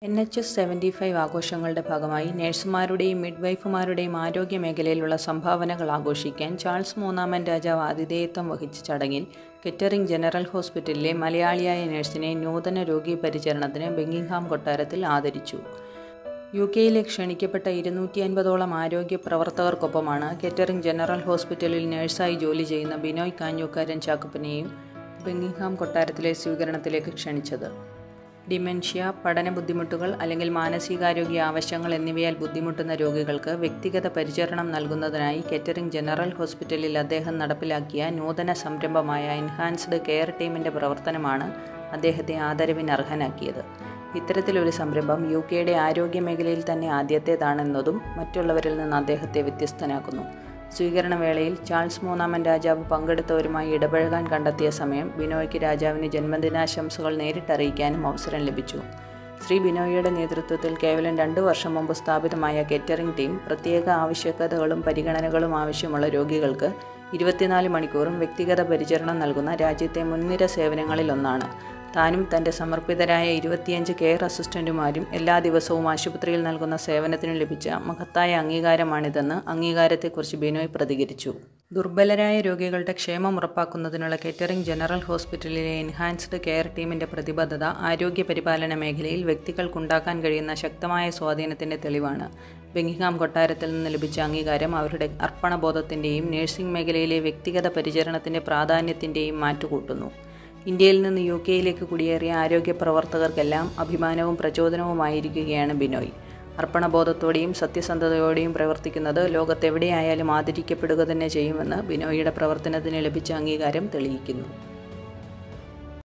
N H S seventy five ആഘോഷങ്ങളുടെ ഭാഗമായി നഴ്സുമാരുടെയും മിഡ്വൈഫുമാരുടെയും ആരോഗ്യ മേഖലയിലുള്ള സംഭാവനകൾ ആഘോഷിക്കാൻ ചാൾസ് മൂന്നാമൻ രാജാവ് ആതിഥേയത്വം വഹിച്ച ചടങ്ങിൽ കെറ്ററിംഗ് ജനറൽ ഹോസ്പിറ്റലിലെ മലയാളിയായ നഴ്സിനെ നൂതന രോഗി പരിചരണത്തിന് ബെങ്കിംഗ്ഹാം കൊട്ടാരത്തിൽ ആദരിച്ചു യു കെയിലെ ക്ഷണിക്കപ്പെട്ട ഇരുന്നൂറ്റി അൻപതോളം ആരോഗ്യ പ്രവർത്തകർക്കൊപ്പമാണ് കെറ്ററിംഗ് ജനറൽ ഹോസ്പിറ്റലിൽ നഴ്സായി ജോലി ചെയ്യുന്ന ബിനോയ് കാഞ്ഞൂക്കാരൻ ചാക്കപ്പനെയും ബെങ്കിംഗ്ഹാം കൊട്ടാരത്തിലെ സ്വീകരണത്തിലേക്ക് ക്ഷണിച്ചത് ഡിമെൻഷ്യ പഠന ബുദ്ധിമുട്ടുകൾ അല്ലെങ്കിൽ മാനസികാരോഗ്യ ആവശ്യങ്ങൾ എന്നിവയാൽ ബുദ്ധിമുട്ടുന്ന രോഗികൾക്ക് വ്യക്തിഗത പരിചരണം നൽകുന്നതിനായി കെറ്ററിംഗ് ജനറൽ ഹോസ്പിറ്റലിൽ അദ്ദേഹം നടപ്പിലാക്കിയ നൂതന സംരംഭമായ എൻഹാൻസ്ഡ് കെയർ ടീമിൻ്റെ പ്രവർത്തനമാണ് അദ്ദേഹത്തെ ആദരവിന് അർഹനാക്കിയത് ഇത്തരത്തിലൊരു സംരംഭം യു കെയുടെ ആരോഗ്യ മേഖലയിൽ തന്നെ ആദ്യത്തേതാണെന്നതും മറ്റുള്ളവരിൽ നിന്ന് അദ്ദേഹത്തെ വ്യത്യസ്തനാക്കുന്നു സ്വീകരണവേളയിൽ ചാൾസ് മൂന്നാമൻ രാജാവ് പങ്കെടുത്തവരുമായി ഇടപഴകാൻ കണ്ടെത്തിയ സമയം ബിനോയ്ക്ക് രാജാവിന് ജന്മദിനാശംസകൾ നേരിട്ടറിയിക്കാനും അവസരം ലഭിച്ചു ശ്രീ ബിനോയിയുടെ നേതൃത്വത്തിൽ കേവലം രണ്ട് വർഷം മുമ്പ് സ്ഥാപിതമായ കെറ്ററിംഗ് ടീം പ്രത്യേക ആവശ്യകതകളും പരിഗണനകളും ആവശ്യമുള്ള രോഗികൾക്ക് ഇരുപത്തിനാല് മണിക്കൂറും വ്യക്തിഗത പരിചരണം നൽകുന്ന രാജ്യത്തെ മുൻനിര സേവനങ്ങളിൽ ഒന്നാണ് താനും തൻ്റെ സമർപ്പിതരായ ഇരുപത്തിയഞ്ച് കെയർ അസിസ്റ്റൻറ്റുമാരും എല്ലാ ദിവസവും ആശുപത്രിയിൽ നൽകുന്ന സേവനത്തിനും ലഭിച്ച മഹത്തായ അംഗീകാരമാണിതെന്ന് അംഗീകാരത്തെക്കുറിച്ച് ബിനോയ് പ്രതികരിച്ചു ദുർബലരായ രോഗികളുടെ ക്ഷേമം ഉറപ്പാക്കുന്നതിനുള്ള കെറ്ററിംഗ് ജനറൽ ഹോസ്പിറ്റലിലെ എൻഹാൻസ്ഡ് കെയർ ടീമിൻ്റെ പ്രതിബദ്ധത ആരോഗ്യ പരിപാലന മേഖലയിൽ വ്യക്തികൾക്കുണ്ടാക്കാൻ കഴിയുന്ന ശക്തമായ സ്വാധീനത്തിൻ്റെ തെളിവാണ് ബെങ്കിഹാം കൊട്ടാരത്തിൽ നിന്ന് ലഭിച്ച അംഗീകാരം അവരുടെ അർപ്പണബോധത്തിൻ്റെയും നഴ്സിംഗ് മേഖലയിലെ വ്യക്തിഗത പരിചരണത്തിൻ്റെ പ്രാധാന്യത്തിൻ്റെയും മാറ്റുകൂട്ടുന്നു ഇന്ത്യയിൽ നിന്ന് യു കെയിലേക്ക് കുടിയേറിയ ആരോഗ്യ പ്രവർത്തകർക്കെല്ലാം അഭിമാനവും പ്രചോദനവുമായിരിക്കുകയാണ് ബിനോയ് അർപ്പണബോധത്തോടെയും സത്യസന്ധതയോടെയും പ്രവർത്തിക്കുന്നത് ലോകത്തെവിടെയായാലും ആദരിക്കപ്പെടുക തന്നെ ചെയ്യുമെന്ന് ബിനോയിയുടെ പ്രവർത്തനത്തിന് ലഭിച്ച അംഗീകാരം തെളിയിക്കുന്നു